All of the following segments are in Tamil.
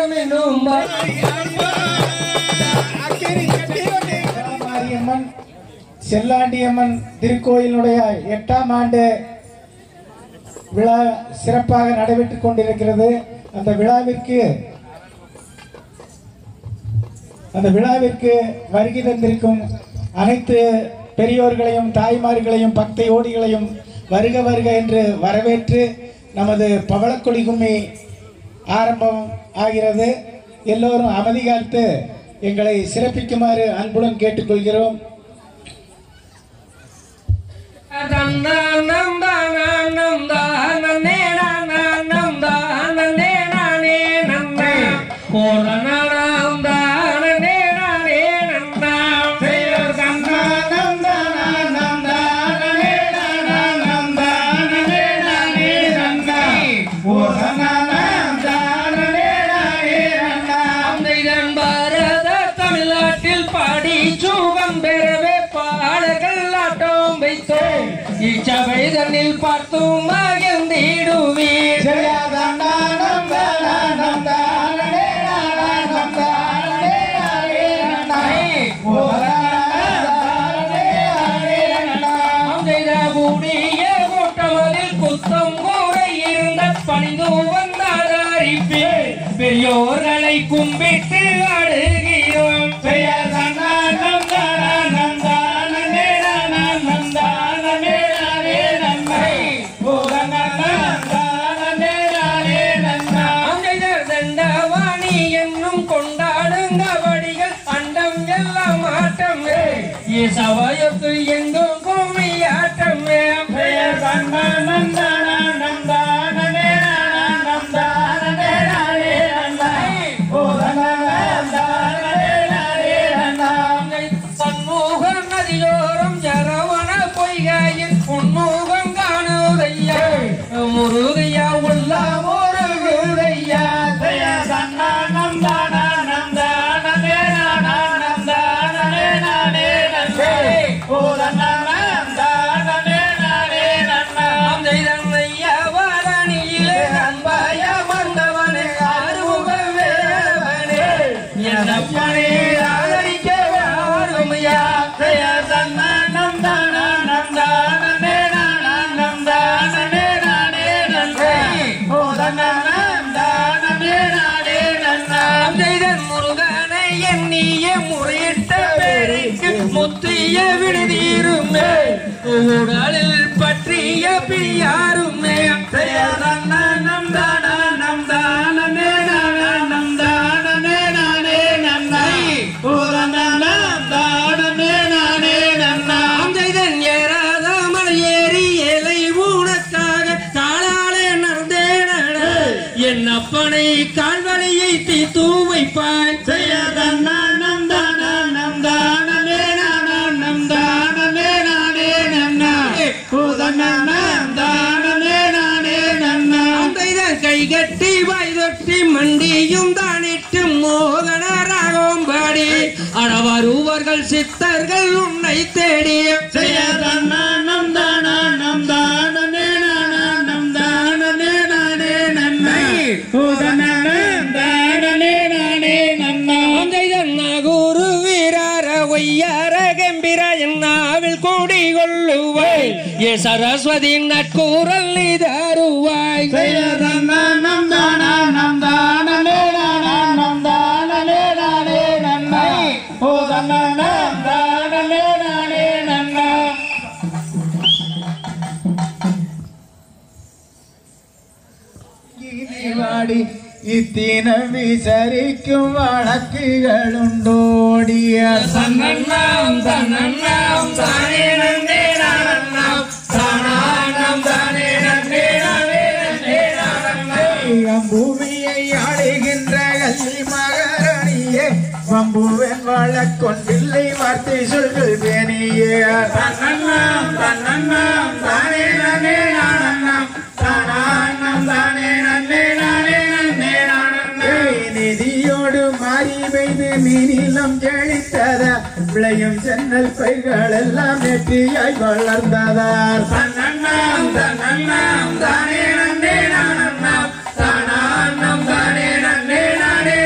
ஆயிரம் என்னும் மாரியம்மன் செல்லாண்டியம்மன் திருக்கோயிலுடைய எட்டாம் ஆண்டு விழா சிறப்பாக நடைபெற்றுக் கொண்டிருக்கிறது அந்த விழாவிற்கு அந்த விழாவிற்கு வருகை தந்திருக்கும் அனைத்து பெரியோர்களையும் தாய்மார்களையும் பக்தையோடிகளையும் வருக வருக என்று வரவேற்று நமது பவளக்கொடி கும்மி ஆரம்பம் ஆகிறது எல்லோரும் அமைதி காத்து எங்களை சிறப்பிக்குமாறு அன்புடன் கேட்டுக்கொள்கிறோம் தன்னானம் தானானம் தானே நானானம் தானே நானே நன்னா ஓரணானம் தானே நானே நன்னா பெயர் தன்னானம் தானானம் தானே நானானம் தானே நானே நன்னா ஓரணானம் தானே நானே நன்னா இதன் பாரத தமிழ்நாட்டில் பாடி சுகம் பெறவே பாடல்கள் ஆட்டம் வைத்தோம் இச்சபை தன்னில் பார்த்தும் மகிழ்ந்திடுவீர் கூடிய கூட்டமதில் குத்தம் கூரை இருந்த பணிந்து வந்தாரிப்பேன் பெரியோர்களை கும்பிட்டு ஆடுகிறோம் பெயர் தன்னானம் தானம் தானமே நானம் தானமே நானே நன்மை தண்டவாணி என்னும் கொண்டாடுங்கபடிகள் அண்டம் எல்லாம் ஆட்டமே சவயத்து எங்கும் கும்மியாட்டமே பெயர் தன்னானம் தானம் தானமே நானம் தானமே நானே நன்மை சண்முக நதியோரம் ஜரவண பொய்கையின் பொன்முகம் காணுதையா முருகையா உள்ள முருகுதையா சன்னானம் தானம் தானமே நானம் தானமே நானே நன்மை ஓதன்னானம் தானமே நானே நன்னாம் செய்தன்னையா வாரணியிலே நண்பாய வந்தவனே ஆறுமுக வேலவனே என்னப்பனே ஆதரிக்க வாருமையா தன்னானம் தானம் தானமே நானம் தானமே நானே நன்மை ஓதன்னானம் தானமே நானே நன்னாம் செய்தன் முருகனை எண்ணிய முறையிட்ட பேருக்கு முத்திய விடுதீருமே உடலில் பற்றிய பிரியாருமே தன்னானம் தானம் தானமே நானம் தானமே நானே நன்மை ஓதன்னானம் தானமே நானே நன்னாம் செய்தன் ஏறாத மலையேறி ஏலை உனக்காக காலாலே நடந்தேன என் அப்பனை கால்வழியை தீத்து வைப்பாய் செய்ய தன்னானம் தானம் தானமே நானம் தானமே நானே நன்னா பூதன்னாம் தானமே நானே நன்னா கை கட்டி வாய் தொட்டி மண்டியும் தானிட்டு மோகன ராகம் பாடி அடவருவர்கள் சித்தர்கள் உன்னை தேடி செய்ய தன்னானம் தானம் தானமே நானம் தானமே நானே நன்மை பூதன்னாம் தானமே நானே நன்னா குரு வீரார ஒய்யார கம்பிர என்னாவில் கூடி கொள்ளுவாய் ஏ சரஸ்வதி நட்கூரல் நீதாருவாய் நம் தானம் தானமே நானம் தானமே நானே நன்மை ஓதன்னானம் தானமே நானே நன்னா வாடி இத்தினம் விசரிக்கும் வழக்குகளுண்டோடிய தன்னண்ணாம் தன்னண்ணாம் தானே நந்தே நானண்ணாம் தானானம் தானே நந்தே நானே நந்தே நானண்ணாம் பூமியை ஆடுகின்ற கல்லி மகரணியே வம்புவன் வழக்கொண்டில்லை வார்த்தை சொல்கள் பேணியே தன்னண்ணாம் தன்னண்ணாம் தானே நந்தே நானண்ணாம் தானானம் தானே நந்தே நானே நந்தே நானண்ணாம் நிதியோடு மாறி பெய்து நீனிலம் செழித்ததா விளையும் சென்னல் பயிர்கள் எல்லாம் நெற்றியாய் வளர்ந்ததார் தன்னண்ணாம் தன்னண்ணாம் தானே நந்தே நானண்ணாம் தானானம் தானே நந்தே நானே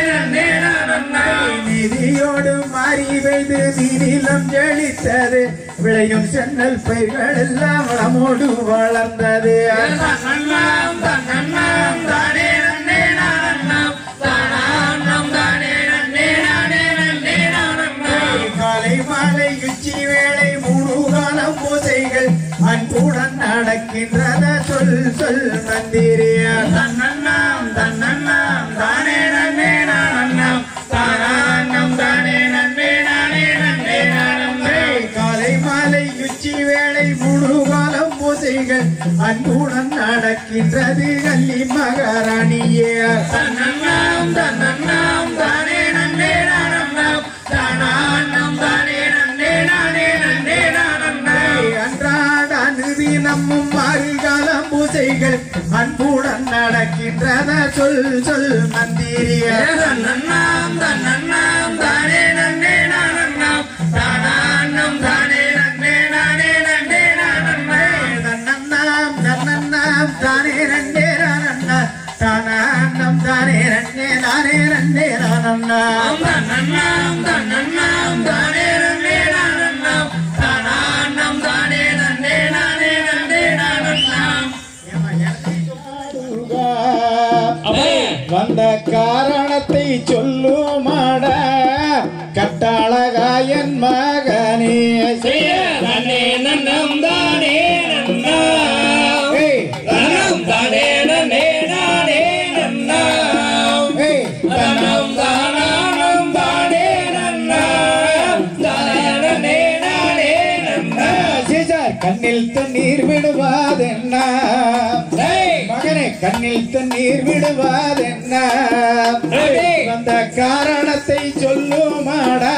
நீளம் ஜெழித்தது விளையும் சென்னல் பயிர்கள் எல்லாம் வளமோடு வளர்ந்தது தன்னண்ணாம் தன்னண்ணாம் தானே நன்னே நானண்ணாம் தானாண்ணம் தானே நன்னே நானே நன்னே நானண்ணாம் காலை மாலை உச்சி வேளை மூணு காலம் பூசைகள் அன்புடன் நடக்கின்றன சொல் சொல் மந்திரியா தன்னண்ணாம் தன்னண்ணாம் தானே நன்னே நானண்ணாம் தானாண்ணம் தானே நன்னே நானே நன்னே நானண்ணாம் காலை மாலை உச்சி வேளை மூணு காலம் பூசைகள் அன்புடன் நடக்கின்றது கள்ளி மகாராணியே தன்னண்ணாம் தன்னண்ணாம் தானே நன்னே நானண்ணாம் தானாண்ணம் தானே நன்னே நானே நன்னே நானண்ணாம் அன்றாட அனுதினமும் ஆறு காலம் பூசைகள் அன்புடன் நடக்கின்றன சொல் சொல் மந்திரியா தன்னண்ணாம் தன்னண்ணாம் தானே நன்னே நானண்ணாம் தானாண்ணம் தானே நன்னே நானே நன்னே நானண்ணாம் தன்னண்ணாம் தன்னண்ணாம் தானே ரண்டே நானண்ணா தானாண்ணம் தானே ரண்டே நானே ரண்டே நானண்ணா தன்னண்ணாம் தன்னண்ணாம் தானே நன்னே நானண்ணாம் தானாண்ணம் தானே நன்னே நானே நன்னே நானண்ணாம் வந்த காரணத்தை சொல்லுமாட கட்டாளகாயன் மகனே நன்னே நன்னம் தானே நன்னா ஏய், தன்னம் தானே நன்னே நானே நன்னா ஏய், தன்னம் தானானம் தானே நன்னா தானே நன்னே நானே நன்னா சீசார் கண்ணில் தண்ணீர் விடுவாதென்ன ஏய் மகனே கண்ணில் தண்ணீர் விடுவாதென்ன ஏய். வந்த காரணத்தை சொல்லுமாடா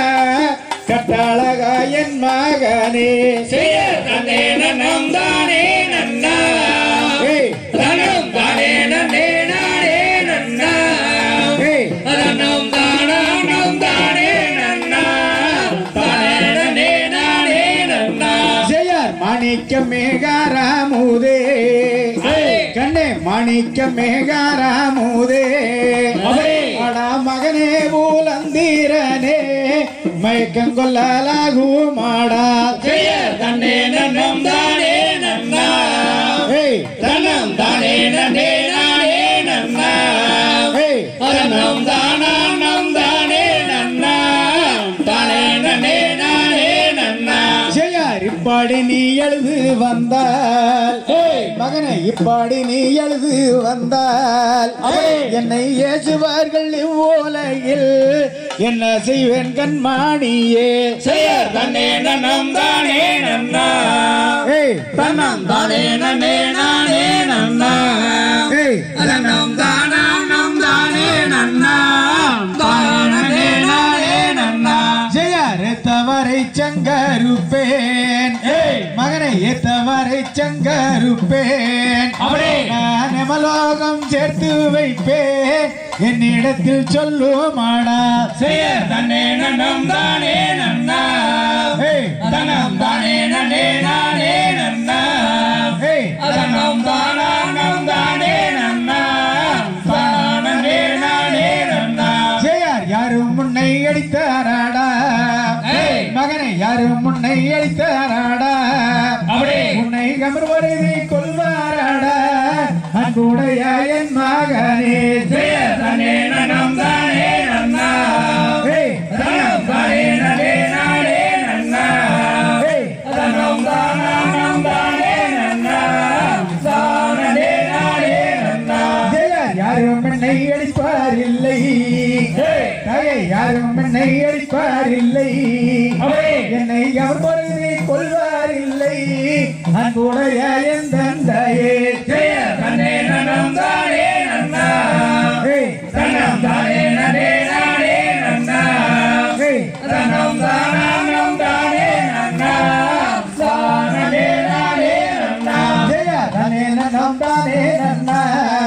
கட்டாளகாயன் மகனே செய்ய தன்னே நன்னம் தானே நன்னா ஏய், தன்னம் தானே நன்னே நானே நன்னா ஏய், தன்னம் தானானம் தானே நன்னா தானே நன்னே நானே நன்னா ஜெயர் மாணிக்க மேகாராமுதே ஏய். கண்ணே மாணிக்க மேகாராமுதே அடே. அடா மகனே பூலந்தீரனே மயக்கம் கொள்ளலாகுமாடா செய்ய தன்னே நன்னம் தானே நன்னா ஏய் தன்னம் தானே நன்னே நானே நன்னா ஏய் தன்னம் தானானம் தானே நன்னா தானே நன்னே நானே நன்னா ஜெயார் இப்பாடி நீ எழுது வந்தால் மகனே இப்பாடி நீ எழுது வந்தால் என்னை ஏசுவார்கள் இவ்வுலகில் என்ன செய்வேன் கண்மாணியே செய்ய தன்னே நன்னம் தானே நன்னா ஏய் தன்னம் தானே நன்னே நானே நன்னா ஏய் தன்னம் தானானம் தானே நன்னா தானே நானே நன்னா ஜெயார் எத்தவரை சங்கருப்பேன் மகனை எத்தவரை சங்கருப்பேன் அவரே. நான் எமலோகம் சேர்த்து வைப்பேன் என்னிடத்தில் சொல்லுமாடா செய்ய தன்னே நன்னம் தானே நன்னா ஏய் தன்னம் தானே நன்னே நானே நன்னா ஏய் தன்னம் தானானம் தானே நன்னா தானே நானே நன்னா ஜெயார் யாரும் முன்னை அடித்தாராடா ஏய். மகனை யாரும் முன்னை அடித்தாராடா அவரே. உன்னை கமர்வருதை கொள்வாராடா அன்புடைய என் மகனே செய்ய தன்னே நன்னம் தானே நன்னா ஏய் தன்னம் தானே நன்னே நானே நன்னா ஏய் தன்னம் தானானம் தானே நன்னா தானே நானே நன்னா ஜெயார் யாரும் என்னை அடிப்பார் இல்லை ஏய். தகை யாரும் என்னை அடிப்பார் இல்லை அவரே. என்னை அவர் பொருதை கொள்வார் இல்லை அன்புடைய என் தந்தையே செய்ய தன்னே நன்னம் தானே நன்னா ஏய் தன்னம் தானே நன்னே நானே நன்னா ஏய் தன்னம் தானானம் தானே நன்னா தானே நானே நன்னா ஜெயா தானே நம் தானே நன்னா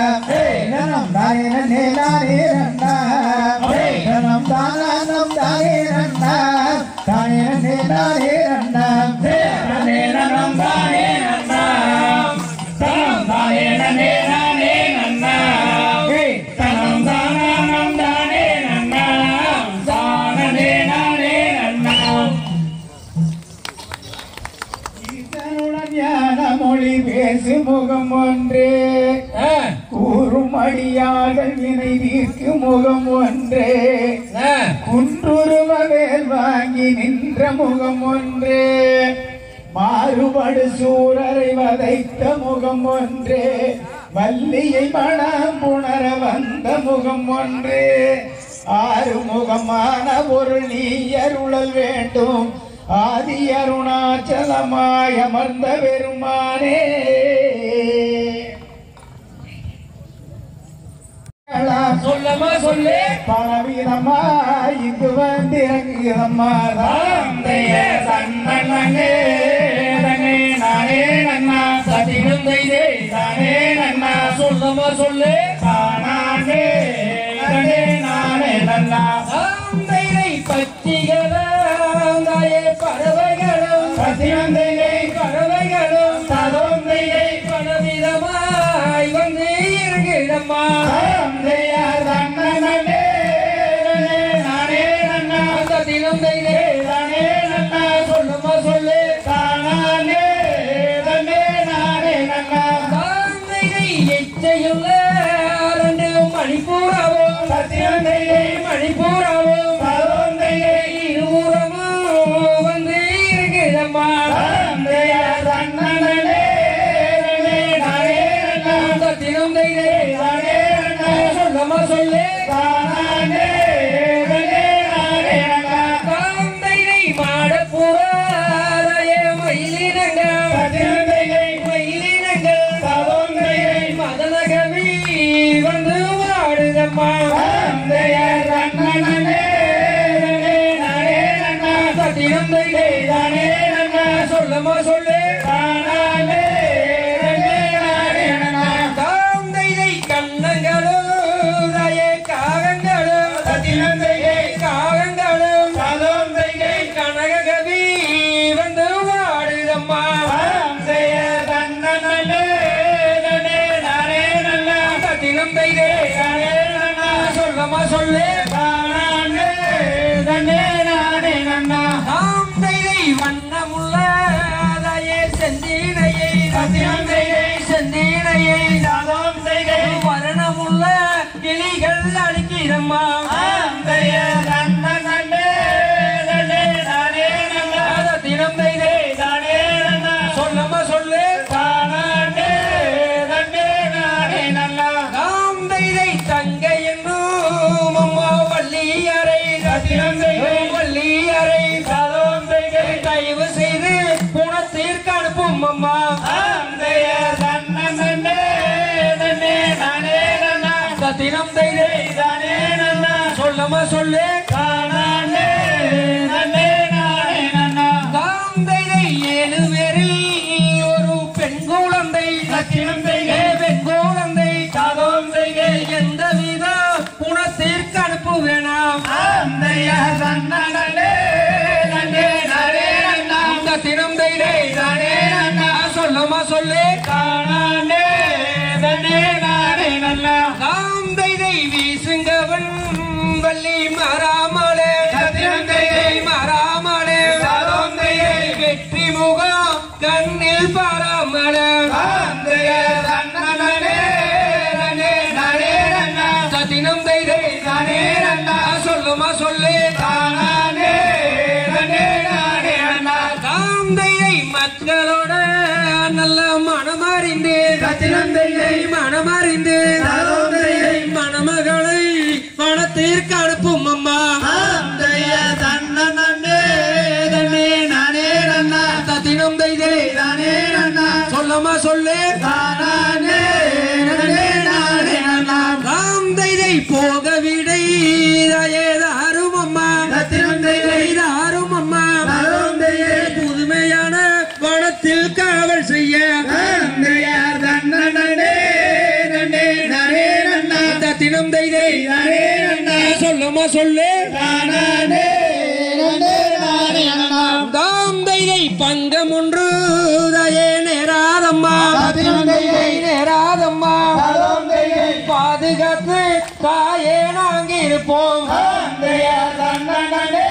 நம் தானே நன்னே நானே நன்னா நம் தானம் தானே நன்னா தானே நன்னே நானே நன்னா தன்னே நன்னம் தானே நன்னா தன்னம் தானே நன்னே நானே நன்னா ஏய் தன்னம் தானானம் தானே நன்னா தானே நானே நன்னா ஒன்றே குன்றுருவ வேல் வாங்கி நின்ற முகம் ஒன்றே மாறுபடு சூரரை வதைத்த முகம் ஒன்றே வள்ளியை மனம் புணர வந்த முகம் ஒன்றே ஆறு முகமான பொருள் நீ அருளல் வேண்டும் ஆதி அருணாச்சலமாய் அமர்ந்த பெருமானே சொல்லமா சொல்லு பலவீனமா இங்கு வந்திறங்குகிறம்மா தாந்தைய தன்னே தனே நானே நன்னா சதினம் தைதே தானே நன்னா சொல்லமா சொல்லு தானே தனே நானே நன்னா தாந்தையை பச்சிகளும் தாயே பறவைகளும் சதினந்தையை பறவைகளும் ததொந்தையை பலவிதமாய் வந்து இருக்கிறம்மா தாந்தைய தன்னே நானே நன்னா சதினம் தைதே தானே நன்னா சொல்லுமா சொல்லு தானே தன்னே நானே நன்னா தாந்தையை எச்சையுள்ள ரெண்டு மணிப்பூராவும் சத்தியந்தையை மணிப்பூராவும் ததொந்தையை இருபுறமும் வந்து இருக்கிறம்மா தாந்தைய தன்னே நானே நன்னா சத்தியம் தைதே தானே நன்னா சொல்லமா சொல்லு தானே தன்னே நானே நன்னா தாந்தையை மாடப்புறாரைய மயிலினங்கள் சத்தியந்தையை மயிலினங்கள் ததொந்தையை மதனகவி வந்து வாடுதம்மா தாந்தைய தன்னே நானே நன்னா சத்தியம் தைதே தானே நன்னா சொல்லமா சொல்லு தானே நானே நன்னா தாந்தையை கண்ணங்களும் தயே காகங்களும் சத்தியந்தையை காகங்களும் ததொந்தையை கனககவி வந்து வாடுதம்மா தாந்தைய தன்னே நானே நன்னா சத்தியம் தைதே தானே நன்னா சொல்லமா சொல்லு தானே தன்னே நானே நன்னா தாந்தையை வண்ணமுள்ள தயே செந்தீனையை சத்தியந்தையை செந்தீனையை ததொந்தையை வரணமுள்ள கிளிகள் அழிக்கிறம்மா தாந்தைய தன்னே நானே நன்னா சத்தியம் தைதே தானே நன்னா சொல்லமா சொல்லு தானே தன்னே நானே நன்னா தாந்தையை தங்கை என்னும் அம்மா வள்ளியரை சத்தியந்தையை வள்ளியரை ததொந்தையை தயவு செய்து குணத்திற்கு அனுப்பும் அம்மா தாந்தைய தன்னே தன்னே நானே நன்னா சத்தியம் தைதே தானே நன்னா சொல்லமா சொல்லு தானே தன்னே நானே நன்னா தாந்தையை ஏழு பேரில் ஒரு பெண் குழந்தை சத்தியந்தையே பெண் குழந்தை தகவந்தையே எந்த வித குணத்திற்கு அனுப்பு வேணாம் தாந்தைய தன்னே நன்னே நானே நன்னா இந்த தினம் தைரே தானே நன்னா சொல்லமா சொல்லு தானே தன்னே நானே நன்னா தாந்தையை வீசுங்கவன் வள்ளி மாறாமலே சத்தியந்தையை மாறாமலே ததொந்தையை வெற்றி முகம் கண்ணில் பாராமலே தாந்தைய தன்னே நன்னே நானே நன்னா சத்தினம் தைரே தானே நன்னா சொல்லுமா சொல்லு தானே நன்னே நானே நன்னா தாந்தையை மக்களோட நல்ல மனமறிந்து சத்தினந்தையை மனமறிந்து ததொந்தையை மணமகளை பணத்திற்கு அனுப்பும் அம்மா தாந்தைய தன்னே தன்னே நானே நன்னா சத்தினம் தைதே தானே நன்னா சொல்லமா சொல்லு தானே நன்னே நானே நன்னா தாந்தையை போக விடை ஏதாரும் அம்மா சத்தினம் தைதை தாரும் அம்மா ததொந்தையை புதுமையான வனத்தில் காவல் செய்ய தாந்தையார் தன்னே நன்னே நானே நன்னா சத்தினம் தைதை தானே நன்னா சொல்லமா சொல்லு தானே நன்னே நானே நன்னா தாந்தையை பங்கம் ஒன்று தயே நேராதம்மா சத்தியந்தையை நேராதம்மா ததொந்தையை பாதுகாத்து தாயே நாங்க இருப்போம் தாந்தைய தன்னே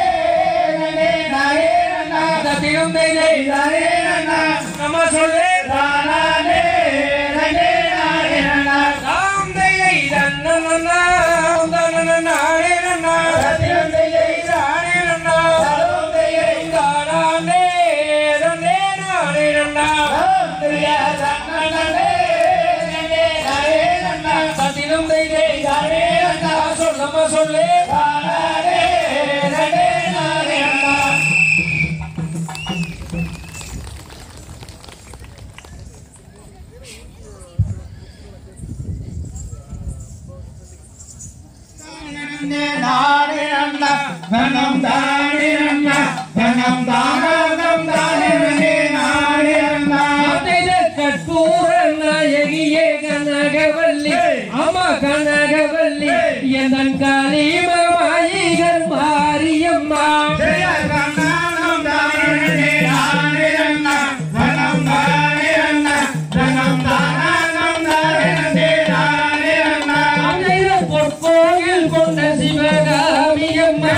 நன்னே நானே நன்னா சத்தியம் தைதை தானே நன்னா நம்ம சொல்லு தானே நன்னே நானே நன்னா தாந்தையை தன்ன நானே சொல்லு தானே நன்னே நானே நன்னா நானே அண்ணா தனம் தானே அண்ணா தனம் தானம் தானே நன்னே நானே அண்ணா கற்பூர நாயகியே கனகவல்லி அம்மா கனகவல்லி எந்தன் காளிமமாயிகர் மாரியம்மா ஜெய கண்ணானம் தானே நன்னே நானே அண்ணா தனம் தானே அண்ணா தனம் தானம் தானே நன்னே நானே அண்ணா அன்னையில பொற்கோயில் கொண்ட சிவகாமியம்மா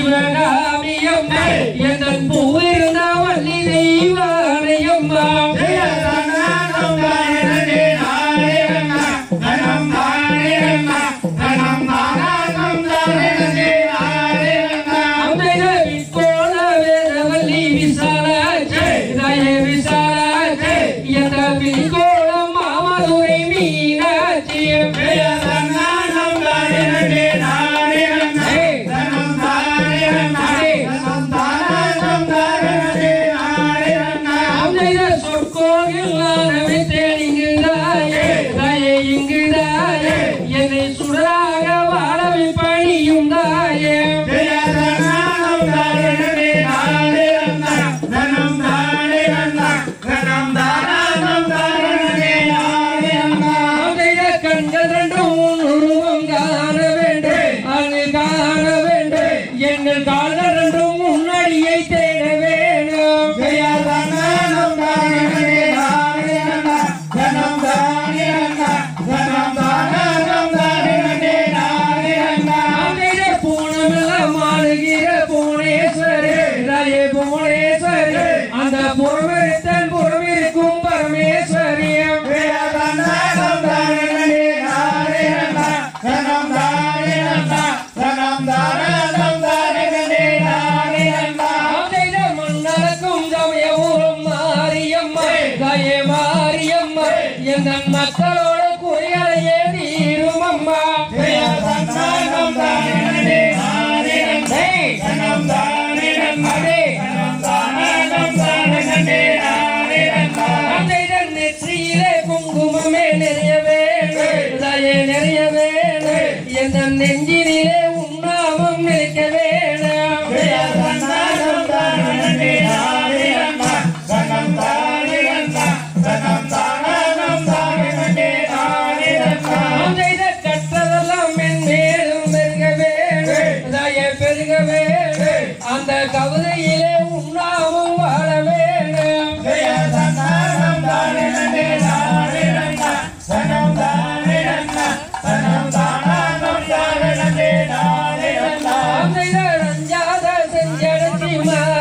சிவகாமியம்மா எந்தன் பூவிருந்த வள்ளி தெய்வானையம்மா ஜெய கண்ணானம் தானே நன்னே நானே அண்ணா தனம் தானே அண்ணா தனம் தானம் தானே நன்னே நானே அண்ணா அன்னையில விற்கோண வேதவல்லி விசாலாச்சே தய விசாலாச்சே எந்த விற்கோணம் மாமதுரை மீனாட்சி ஜெய கண்ணானம் தானே நன்னே நானே அண்ணா தனம் தானே அண்ணா தனம் தானம் தானே நன்னே நானே அண்ணா அன்னையில சொற்கோயில் நானவே தேடிங்கிறாயே தாயே இங்குதாயே என்னை சுடராக வாழவை பணியும் தாயே ஜெய கண்ணானம் தானே நன்னே நானே அண்ணா தனம் தானே அண்ணா தனம் தானம் தானே நன்னே நானே அண்ணா அன்னையில கண்கள் ரெண்டும் உன் உருவம் காண வேண்டும் அங்கு காண வேண்டும் எங்கள் கால்கள் ரெண்டும் முன்னாடியை தேட வேணும் ஜெய கண்ணானம் தானே நன்னே நானே அண்ணா தனம் தானே அண்ணா தனம் தானம் தானே நன்னே நானே அண்ணா அன்னையில பூனமெல்லாம் ஆளுகிற புவனேஸ்வரி ராயே புவனேஸ்வரி அந்த புறமிருத்தன் புறமிருக்கும் பரமேஸ்வரியம் ஜெய கண்ணானம் தானே நன்னே நானே அண்ணா தனம் தானே அண்ணா தனம் தானம் தானே நன்னே நானே அண்ணா அன்னையில மன்னருக்கும் சமய ஊரும் மாரியம்மா தாயே மாரியம்மா எந்த மக்களோட குறைகளையே தீரும் அம்மா ஜெய கண்ணானம் தானே நன்னே நானே அண்ணா தனம் தானே அண்ணா தனம் தானம் தானே நன்னே நானே அண்ணா அன்னையில நெற்றியிலே குங்குமமே நிறைய வேணும் தாயே நிறைய வேணும் எந்த நெஞ்சினிலே உண்ணாமம் நிற்க வேணும் ஜெய கண்ணானம் தானே நன்னே நானே அண்ணா தனம் தானே அண்ணா தனம் தானம் தானே நன்னே நானே அண்ணா அன்னையில கற்றதெல்லாம் மென்மேலும் பெருக வேணும் தாயே பெருக வேணும் அந்த கவிதையிலே உண்ணாமம் வாழ வேணும் ஜெய கண்ணானம் தானே நன்னே நானே அண்ணா தனம் தானே அண்ணா தனம் தானம் தானே நன்னே நானே அண்ணா அன்னையில ரஞ்சாத செஞ்சடச்சி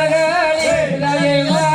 மகாளி தாயே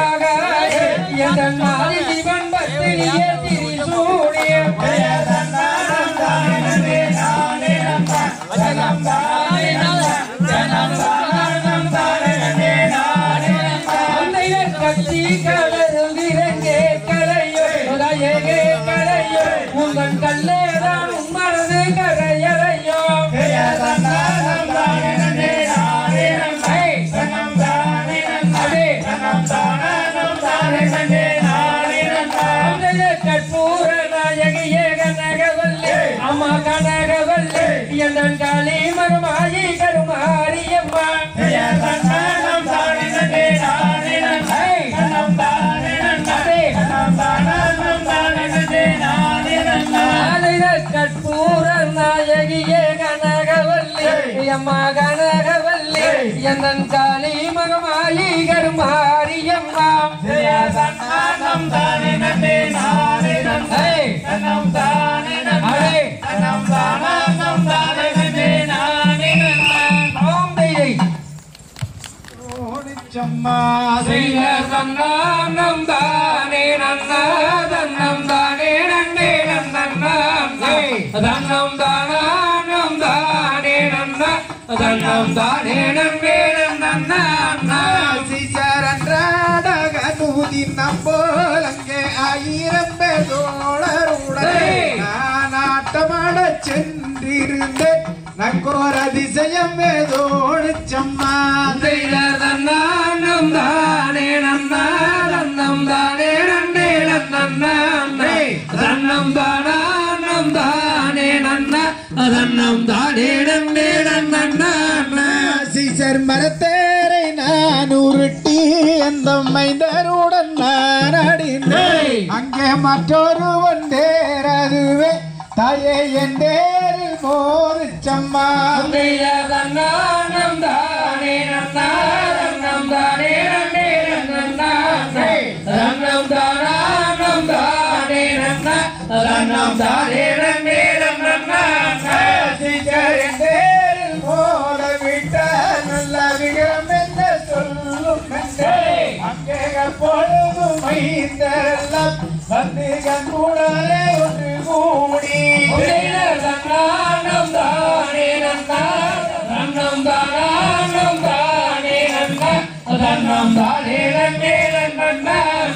மகாளி எந்த நாளி சிவன் பத்தினியே திரிசூடியம் ஜெய கண்ணானம் தானே நன்னே நானே அண்ணா தனம் தானே அண்ணா தனம் தானம் தானே நன்னே நானே அண்ணா அன்னைய கட்சி கலரும் விரங்கே கலையோ உதயகே கலையோ உங்கள் கல்லேதான் உம்மனது கரையறையோ ஜெய கண்ணானம் தானே நன்னே நானே அண்ணா தனம் தானே அண்ணா தனம் தானம் தானே நன்னே நானே அண்ணா அன்னைய கற்பூர நாயகியே கனகவல்லி அம்மா கனகவல்லி எந்தன் காளி மருமாயி கருமாரியம்மா ஜெய கண்ணானம் தானே நன்னே நானே அண்ணா தனம் தானே அண்ணா தனம் தானம் தானே நன்னே நானே அண்ணா ஆலையில கற்பூர நாயகியே கனகவல்லி அம்மா கனகவல்லி எந்தன் காளி மகமாயி கருமாரியம்மா ஜெய கண்ணானம் தானே நன்னே நானே அண்ணா தனம் தானே அண்ணா தனம் தானம் தானே நன்னே நானே அண்ணா ஆம்பையை ஓடிச்சம்மா செய்ய தன்னானம் தானே நன்னா தன்னம் தானே நன்னே நன்னன்னாம் தன்னம் தானானம் தானே நன்னா தன்னம் தானே நன்னே நன்னன்னாம் சிசரன்றாடக நூதி நம்போலங்கே ஆயிரம் பேரோளருடன் ஏய். நான் ஆட்டமாட சென்றிருந்தேன் நக்கோர் அதிசயம் வேதோடு சம்மா செய்த தன்னானம் தானே நன்னா தன்னம் தானே நன்னே நன்னே தன்னம் தானானம் தானே நன்னா தன்னம் தானே நன்னே நன்னா சீசர் மரத்தேரை நான் உருட்டி அந்த மைந்தருடன் நான் அடிந்தேன் அங்கே மற்றொருவன் தேரதுவே தாயே என் தேரில் போது சம்மா செய்த தன்னானம் தானே நன்னா தன்னம் தானே நன்னே நன்னே தன்னம் தானானம் தானே நன்னா தன்னம் தானே நன்னே நன்னா சீசர் என் தேரில் போட விட்ட நல்ல விகரம் என்ன சொல்லும் என்றே. அங்கே பொழுது மைந்தரெல்லாம் வந்து கண்கூடாலே ஒன்று கூடி தன்னானம் தானே நன்னா தன்னம் தானானம் தானே நன்னா தன்னம் தானே நன்னே நன்னா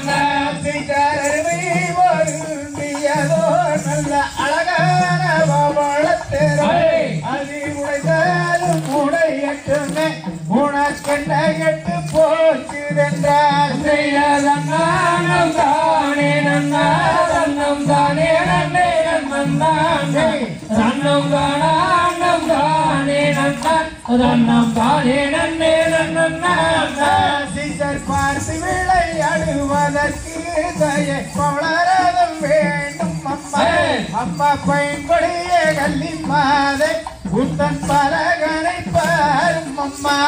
சீசரருமை வருந்தியதோ நல்ல அழகான பவளத்தேரோ அது உடைந்தாலும் உடையட்டுமே உனக்கென்ன கெட்டு போச்சுதென்றால் தன்னானம் தானே நன்னா தன்னம் தானே நன்னே நன்னானே தன்னம் தானானம் தானே நன்னா தன்னம் தானே நன்னே நன்னா சீசர் பார்த்து விளையாடுவதற்கு தய பவளரதம் வேண்டும் அம்மா அம்மா பயன்படிய கல்லி மாதை உத்தன் பலகனை பாரும் அம்மா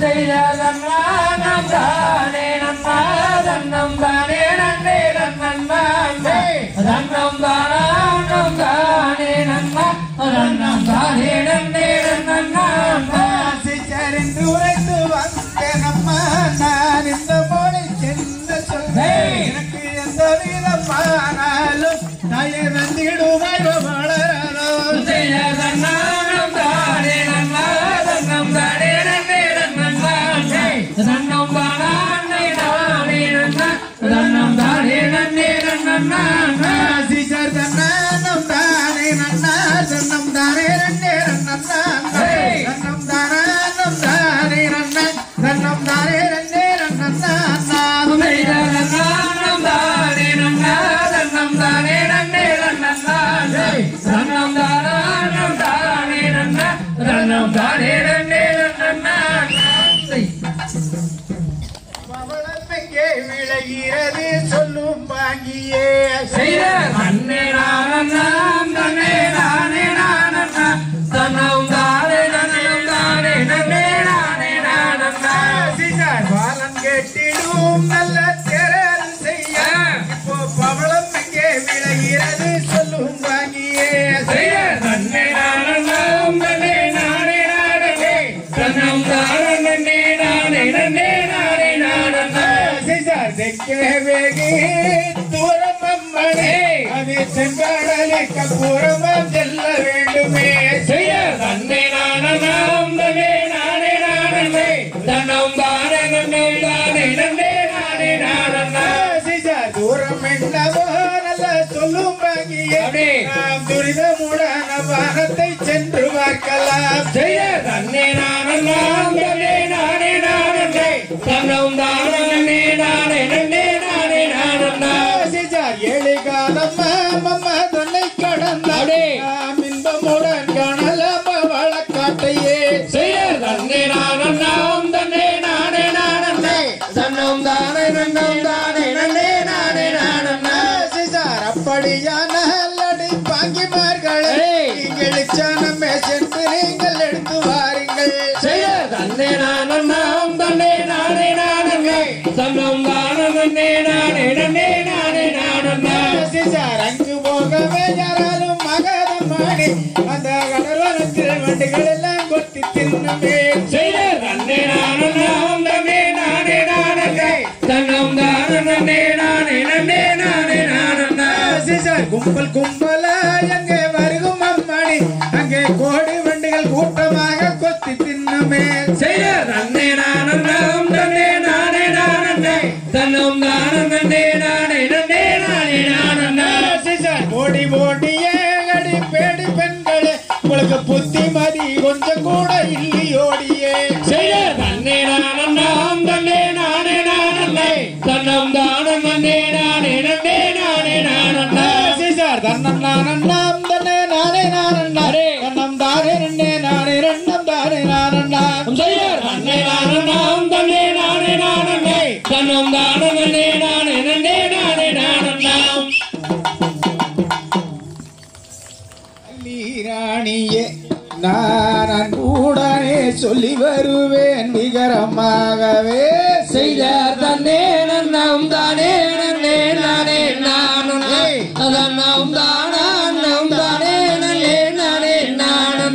தன்னானம் தானே நன்னா தன்னம் தானே நன்னே நன்னானே தன்னம் தானானம் தானே நன்னா தன்னம் தானே நன்னே நன்னா சீசரின் உரைத்து வந்தேன் அம்மா நான் இந்த மொழி சென்று சொல்வேன் எனக்கு எந்த விதமானாலும் தாயை வந்திடுவாய் வளரணும் தன்னானம் தானே நன்னா தன்னம் தானே நன்னே நன்னானே தன்னம் தானே நானே நன்னா தன்னம் தானே நன்னே நன்னானே சீசர் தன்னானம் தானே நன்னா தன்னம் தானே நன்னே நன்னா தன்னம் தானம் தானே நன்னா தன்னம் தானே நன்னே நன்னா தன்னானம் தானே நன்னா தன்னம் தானே நன்னே நன்னானே தன்னம் தானம் தானே நன்னா தன்னம் தானே நன்னே நன்னானே பவளமெங்கே விளைகிறது சொல்லும் பாங்கியே செய்த அன்னே நானம் தன்னே நானே நானண்ணா தன்னம் தானே நன்னம் தானே நன்னே நானே நானண்ணா சீசர் பாலன் கேட்டிடும் நல்ல திறன் செய்ய இப்போ பவளம் எங்கே விளைகிறது சொல்லும் பாங்கியே செய்த தன்னே நானம் தன்னே நானே நானே தன்னம் தானே நன்னே நானே நன்னே நானே நானண்ணா சீசர் தெற்கே வேகி தூரம் அம்மனே அது செங்கடலுக்கு புறமும் செல்ல வேண்டுமே செய்ய தன்னே நானம் தன்னே நானே நானே தன்னம் தானே நன்னம் தானே நன்னே நானே நானண்ணா சீசர் தூரம் என்னவோ நல்ல சொல்லும் பாங்கியே அப்படி. நாம் துரிதமுடன் வானத்தை சென்று பார்க்கலாம் ஜெய தன்னே நானம் தன்னே நானே நானே தன்னம் தானே நானே நன்னே நானே நானண்ணா சீசார் ஏழை காலம் மம்ம தொல்லை கடந்தாடே நாம் இன்பமுடன் காணலாம் வழக்காட்டையே செய்ய தன்னே நானம் தன்னே நானே நானே தன்னம் தானே நன்னம் தானே நன்னே நானே நானண்ணா சீசார் அப்படியான அடி பாங்கிமார்களே நீங்கள் இச்சானமே சென்று நீங்கள் எடுத்து வாருங்கள் செய்ய தன்னே நானம் தன்னே நானே நானே தன்னம் தானே நன்னே நானே நன்னே நானே நானண்ணா சீசார் அங்கு போகவே யாராலும் மகதம் மாடி அந்த கடலோரத்தில் வண்டிகள் எல்லாம் கொத்தி தின்னுமே செய்த தன்னே நானம் தன்னே நானே நானே தன்னம் தானே நன்னே நானே நன்னே நானே நானண்ணா சீசார் கும்பல் கும்பலா எங்கே வருகும் அம்மாடி அங்கே கோடி வண்டிகள் கூட்டமாக கொத்தி தின்னுமே செய்த தன்னே நானம் தன்னே நானே நானே தன்னம் தானே நன்னே நானே நன்னே நானே நானண்ணா சீசார் ஓடி ஓடியே அடி பேடி பெண்களே உங்களுக்கு புத்தி மதி செய்யர் தன்னை நானே நாம் தன்னே நானே நானே தன்னம் தானே நன்னே நானே நன்னே நானே நானே நாம் நீராணியே நான் அன்புடனே சொல்லி வருவேன் நிகரமாகவே செய்தார் தன்னே நன்னம் தானே நன்னே நானே நானும் தன்னம் தானா நம் தானே நன்னே நானே நானும்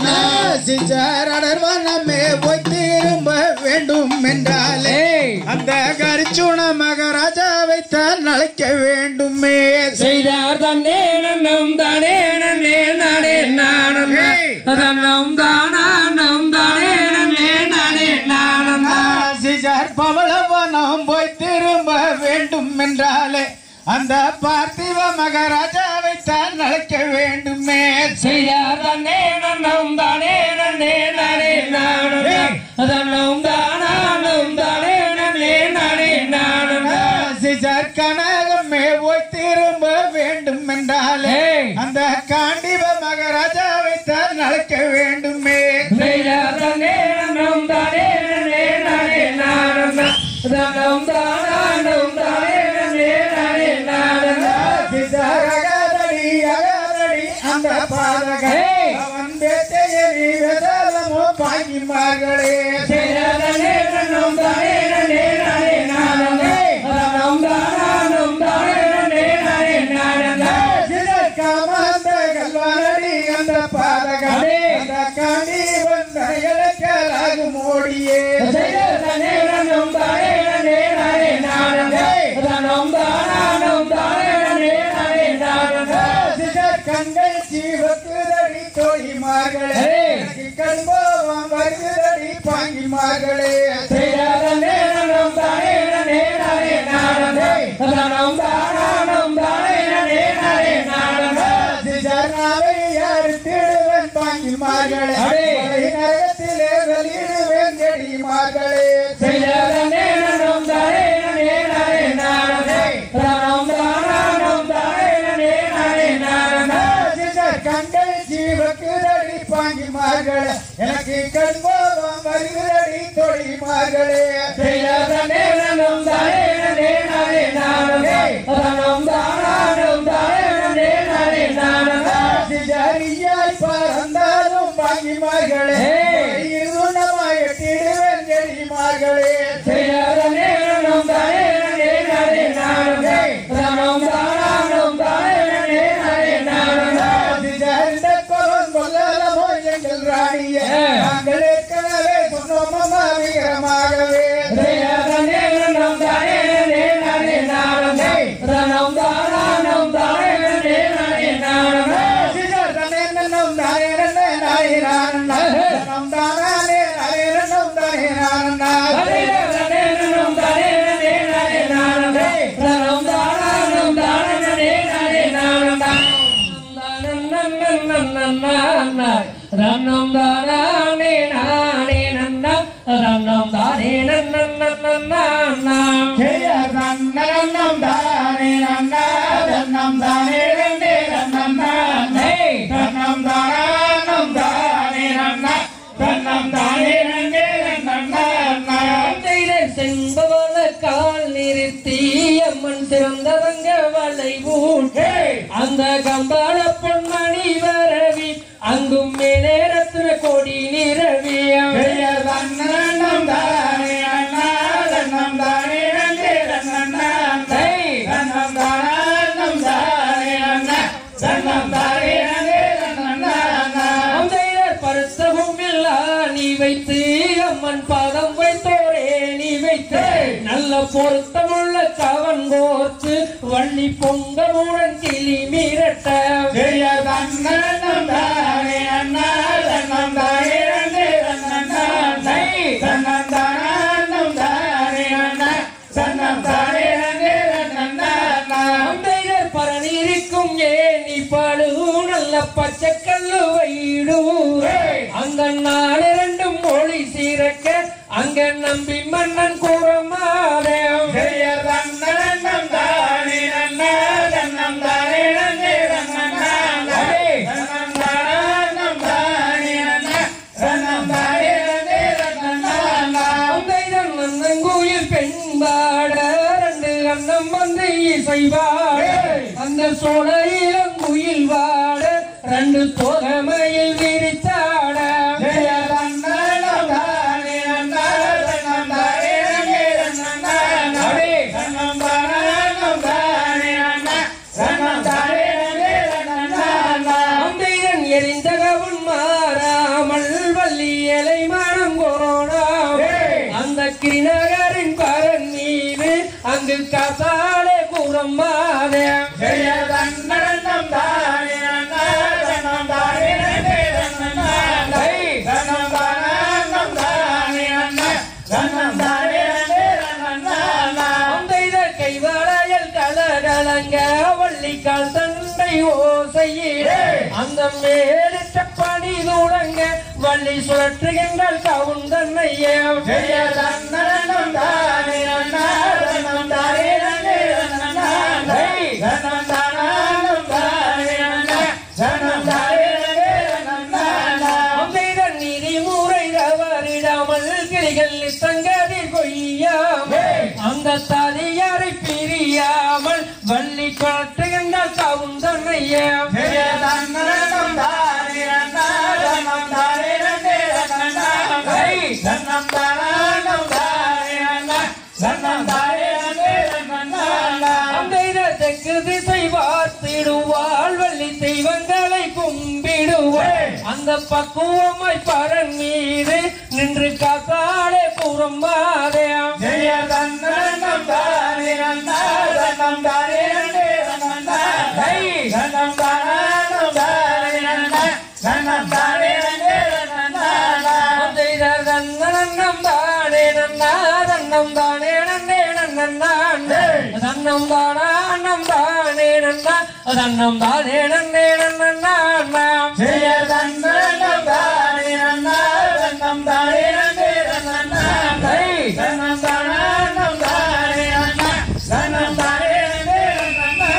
சிஜாரடர் வண்ணமே போய் திரும்ப வேண்டும் என்றாலே அந்த கரிச்சுண மகாராஜாவை தான் அழைக்க வேண்டுமே செய்தார் தன்னே நன்னம் தானே நன்னே நானே நானும் தன்னம் தானா நம் தானே நன்னே நானே நானும் சிஜார் பவளவனம் போய் திரும்ப வேண்டும் என்றாலே அந்த பார்த்திவ மகாராஜாவை தான் அழைக்க வேண்டுமே செய்தார் தன்னே நன்னம் தானே நன்னே நானே நானும் தன்னம் தானா நம் தானே நன்னே நானே நானும் சிஜார் கனகமே போய் திரும்ப வேண்டும் என்றாலே ஏய். அந்த காண்டிவ மகாராஜாவை தான் அழைக்க வேண்டுமே செய்தார் தன்னே நன்னம் தானே நன்னே நானே நானும் தன்னம் தானா நம் தானே நன்னே நானே நானும் சிஜார் அகாதடி அகாதடி அந்த பாதகன் ஏய். அவன் வேட்டையறி வெதாலமோ பாங்கிமார்களே செய்தார் தன்னே நன்னம் தானே நன்னே நானே நானும் தன்னம் தானா நம் தானே நன்னே நானே நானும் சிஜார் காமாந்த கல்வானடி அந்த பாதகன் அடே. அந்த காண்டி வந்தனைகளுக்கு மோடியே செய்தார் தன்னே நன்னம் தானே நன்னே நானே நானும் தன்னம் தானா நம் தானே நன்னே நானே நானும் சிஜர் கண்கள் சீவக்குதடி தோழிமார்களே ஏய். எனக்கு கண்போவம் வருகிறடி பாங்கிமார்களே செய்தார் தன்னே நன்னம் தானே நன்னே நானே நானும் தன்னம் தானா நம் தானே நன்னே நானே நானும் சிஜர் நாவை அறுத்திடுவேன் பாங்கிமார்களே அடே. கொலை நரகத்திலே வெளியிடுவேன் செடிமார்களே செய்தார் தன்னே நன்னம் தானே நன்னே நானே நானும் தன்னம் தானா நம் தானே நன்னே நானே நானும் சிஜர் கண்கள் சீவக்குதடி பாங்கிமார்களே எனக்கு கண்போவம் வருகிறடி தோழிமார்களே செய்தார் தன்னே நன்னம் தானே நன்னே நானே நானும் தன்னம் தானா நம் தானே நன்னே நானே நானும் சிஜரியாய் பறந்தாலும் பாங்கிமார்களே ஏய். இருநமாய் எட்டிடுவேன் செடிமார்களே செய்தார் தன்னே நன்னம் தானே நன்னே நானே நானும் தன்னம் தானா நம் தானே நன்னே நானே நானும் சிஜரிந்த கொலன் கொல்லலமோ எங்கள் ராணியே ஏய். நாங்கள் ஏற்கனவே சொன்னோமமா வீரமாகவே செய்தார் தன்னே நன்னம் தானே நன்னே நானே நானும் தன்னம் தானா நம் தானே நன்னே நானே நானும் சிஜர் தன்னே நன்னம் தானே நன்னே நானே நானே நன்னம் தானே நானே நன்னம் தானே நானே ரன்னம் தானே நானே நன்னம் ரன்னம் தானே நன்னம் ஜெய தன்னனம் தானே நன்னா தன்னம் தானே நன்னே நன்னம் தானே தன்னம் தானம் தானே நன்னா தன்னம் தானே நன்னே நன்னம் செம்பவள கால் நிறுத்தி அம்மன் சிறந்தவங்க வலை ஊட்டே அந்த கம்பாள பொன்மணி வரவி அங்கும் மேலேரத்துல கொடி நிறவியம் ஜெய தன்னனம் தானே நன்னா தன்னம் தானே நன்னே நன்னம் தன்னம் தானம் தானே நன்னா தன்னம் தானே நன்னே நன்னம் அந்தையர் பருத்தவும் இல்லா நீ வைத்து அம்மன் பாதம் வைத்தோரே நீ வைத்து நல்ல பொருத்தமுள்ள கவன் கோர்த்து வள்ளி பொங்கலுடன் கிளி மிரட்ட ஜெய தன்னனம் தானே அண்ணா தன்னம் தானே நன்னே நன்னம் தன்னம் தானம் தானே அண்ணா தன்னம் தானே நன்னே நன்னம் அந்தையர் பரணிருக்கும் ஏனி பழு நல்ல பச்சை கல்லு வைடூர் அங்க நாடு ரெண்டும் மொழி சீரக்க அங்க நம்பி மன்னன் கூறமாதேம் ஜெய தன்னனம் தானே அண்ணா தன்னம் தானே நன்னே நன்னம் தன்னம் தானம் தானே அண்ணா தன்னம் தானே நன்னே நன்னம் சோலை வாட அந்த சோலையிலும் குயில் வாட ரெண்டு தோகமையில் விரித்தாட ஜெய தன்னனம் தானே நன்னா தன்னம் தானே நன்னே நன்னா அடே. தன்னம் தானம் தானே நன்னா தன்னம் தானே நன்னே நன்னா அம்பையன் எரிந்தகவன் மாறாமல் வள்ளி இலை மனம் கோணாம் ஏய். அந்த கிரிநகரின் பரன் மீது அங்கு கசாலே கூறம்பாதே ஜெய தன்னனம் தானே நன்னா தன்னம் தானே நன்னே நன்னா தன்னம் தானம் தானே நன்னா தன்னம் தானே நன்னே நன்னா அந்த இதழ் கைவளையல் கலகலங்க வள்ளிக்கால் தண்டை ஓசையிட அந்த மேலிட்ட பணி தூடங்க வள்ளி சுழற்றுகின்றால் கவுந்தன்னையே ஜெய தன்னனம் தானே நன்னா தன்னம் தானே நன்னே நன்னா தன்னம் தானம் தானே நன்னா தன்னம் தானே நன்னே நன்னா அந்த இதழ் நீதிமுறை தவறிடாமல் கிளிகள் தங்கதி கொய்யாமல் அந்த தனியாரை பிரியாமல் வள்ளி சுழற்றுகின்றால் கவுந்தன்னையே ஜெய தன்னனம் தானே நன்னா தன்னம் தானே நன்னே நன்னா தன்னம் தானம் தானே நன்னா தன்னம் தானே நன்னே நன்னா அந்த இடத்துக்கு திசை பார்த்திடுவாள் வள்ளி தெய்வங்களை கும்பிடுவாள் அந்த பக்குவமாய் பரன் மீது நின்று காத்தாலே புறம் மாதேம் ஜெய தன்னனம் தானே நன்னா தன்னம் தானே நன்னே நன்னா தன்னம் தானம் தானே நன்னா தன்னம் தானே நன்னே நன்னா அந்த இதழ் தன்னனம் தானே நன்னா தன்னம் தானே நன்னே நன்னா தன்னம் தானம் தானே நன்னா தன்னம் தானே நன்னே நன்னா ஜெய தன்னனம் தானே நன்னா தன்னம் தானே நன்னே நன்னா தன்னம் தானம் தானே நன்னா தன்னம் தானே நன்னே நன்னா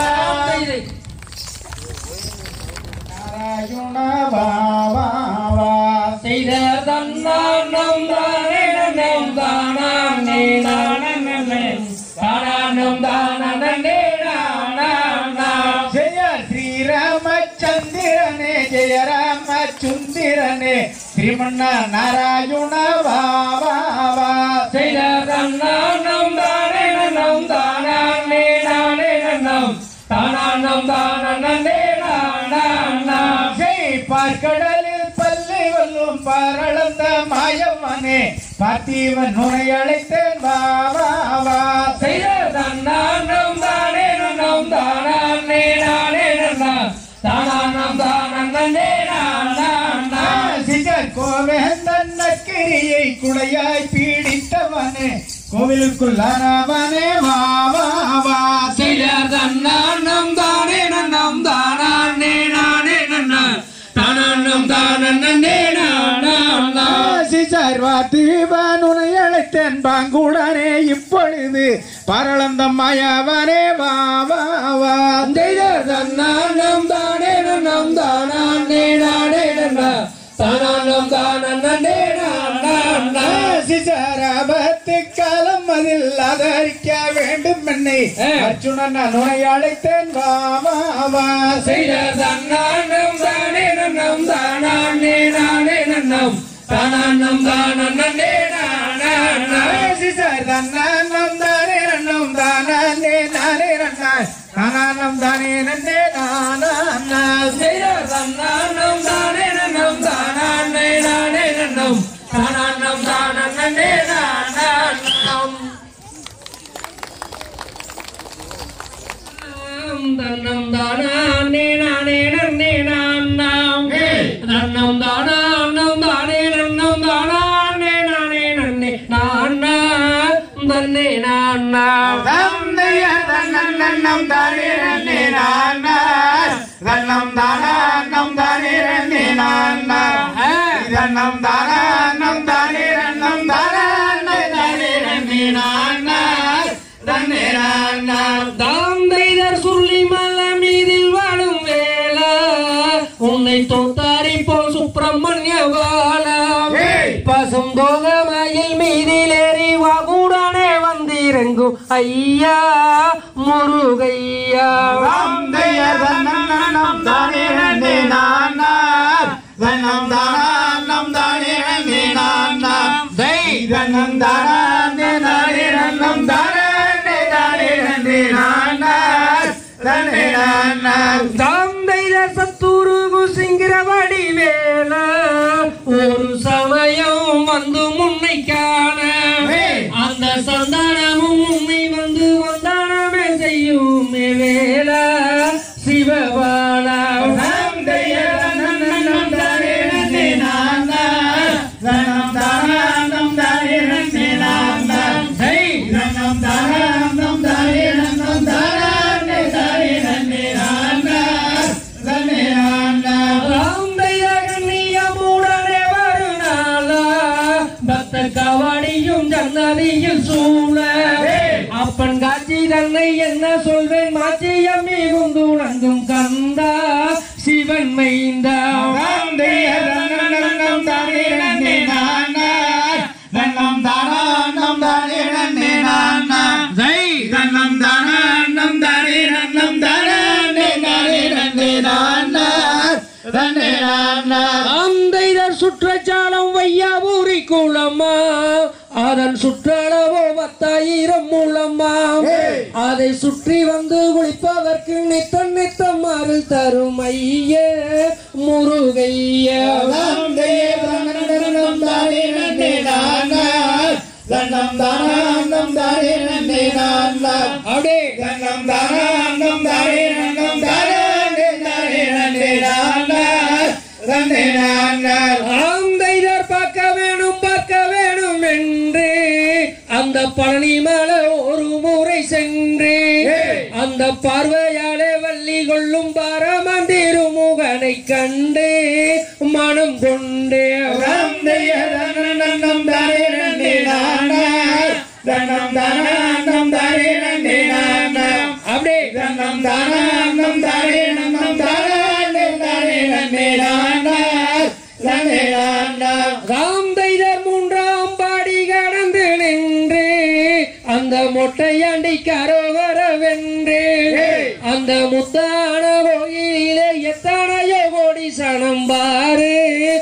நாராயண பாவா செய்த தன்னானம் தானே நன்னம் தானே நானே தானம் தானே நானம் ஜெய ஸ்ரீராமச்சந்திரனே ஜெய ராமச்சுந்திரனே ஸ்ரீமன்ன நாராயண பாவா செய்த தன்னானம் தானே நன்னம் தானே நானே நன்னம் தானம் தானே நானம் ஜெய் பார்க்கடலில் பல்லை வல்லும் பரளந்த மாயவனே பார்த்திவன் உனை அழைத்தேன் பாவா செய்த தன்னானம் தானே நன்னம் தானே நானே நன்னம் தானம் தானே நானம் சிகர் கோவேந்தன் நக்கிரியை குடையாய் பீடித்தவனே கோவிலுக்குள்ளானவனே வாவா செய்தன்னம் தானே நன்னம் தானே நானே நன்னம் தானம் தானே நானம் சிசார்வாத்தீவன் உனை அழைத்தேன் பாங்குடனே இப்பொழுது பரளந்தம் மாயவனே வாவா செய்தன்னம் தானே நன்னம் தானே நானே நன்னம் தானம் தானே நானம் சிசாராபத்து காலம் அதில் ஆதரிக்க வேண்டும் என்னை அர்ஜுனன் நான் உனை அழைத்தேன் வாவா செய்தன்னம் தானே நன்னம் தானே நானே நன்னம் தானம் தானே நானம் சிசார் தன்னானம் தானே நன்னம் தானே நானே நன்னான் தானானம் தானே நன்னே நானா செய்தன்னம் தானே நன்னம் தானே நானே நன்னம் தானம் தானே நானம் தன்னம் தானே நானே நன்னே நானம் தன்னம் தானம் தானே நன்னம் தானே நானே நன்னே நானா தன்னே நானா தந்தைய தன்னம் தானே நன்னே நானா தன்னம் தானம் தானே நன்னே நானா தன்னம் தானம் தானே நன்னம் தானே தானே நன்னே நானா தன்னே நானா தாந்தைதர் சொல்லி மல மீதில் வாழும் வேளா உன்னை தொட்டாரி போல் சுப்பிரமணிய வாழா ஏய்! பசும் தோகமயில் மீதிலேறி வாகுடனே வந்தீர இறங்கும் ஐயா முருகையா ராம்தைய தன்னன்னம் தானே நன்னே நானார் தன்னம் தானம் தானே நன்னே நானார் தை தன்னம் தானே நானே நன்னம் தானே தானே நன்னே நானார் தன்னே நானார் தாந்தைத சத்துருகு சிங்கிரவடி வேல ஒரு சமயம் வந்து முன்னை காண அந்த சந்தானமும் உன்னை வந்து வந்தானமே செய்யுமே வேல சிவபாலா ராம்தைய தன்னன்னம் தானே நன்னே நானார் தன்னம் தானம் தானே நன்னே நானார் தை நன்னம் தானம் தானே நன்னம் தானே தானே நன்னே நானார் தன்னே நானார் ராந்தைய கண்ணியமுடனே வருநாளா பக்த கவாடியும் ஜன்னதியில் சூழ அப்பன் காட்சி தன்னை என்ன சொல்வேன் மாச்சியம் மிகுந்து உணங்கும் கந்தா சிவன் மைந்தா ராம்தைய தன்னன்னம் தானே நன்னே நானார் நன்னம் தானம் தானே நன்னே நானார் ஜெய் நன்னம் தானம் தானே நன்னம் தானே தானே நன்னே நானார் தன்னே நானார் ஆந்தைதர் சுற்றச்சாலம் வையாபூரி குளமா அதன் சுற்றளவோ பத்தாயிரம் மூலமா அதை சுற்றி வந்து குளிப்பதற்கு நித்தம் நித்தம் அருள் தரும் ஐய முருகைய ராம்தைய தன்னன்னம் தானே நன்னே நானார் தன்னம் தானம் தானே நன்னே நானார் அடே தன்னம் தானம் தானே நன்னம் தானே தானே நன்னே நானார் தன்னே நானார் ஆந்தைதர் பார்க்க வேணும் பார்க்க வேணும் என்று அந்த பழனி மலை ஒரு முறை சென்று அந்த பார்வையாலே வள்ளி கொள்ளும் பரமந்திருமுகனை கண்டு மனம் கொண்டு ராம்தைய தன்னன்னம் தானே நன்னே நானார் தன்னம் தானம் தானே நன்னே நானார் அப்படியே தன்னம் தானம் தானே நன்னம் தானே தானே நன்னே நானார் தன்னே நானார் ராம்தைதர் மூன்றாம் பாடி கடந்து நின்று அந்த மொட்டையாண்டி கரோகர வென்று அந்த முத்தான கோயிலே எத்தனையோ கோடி சனம் பாரு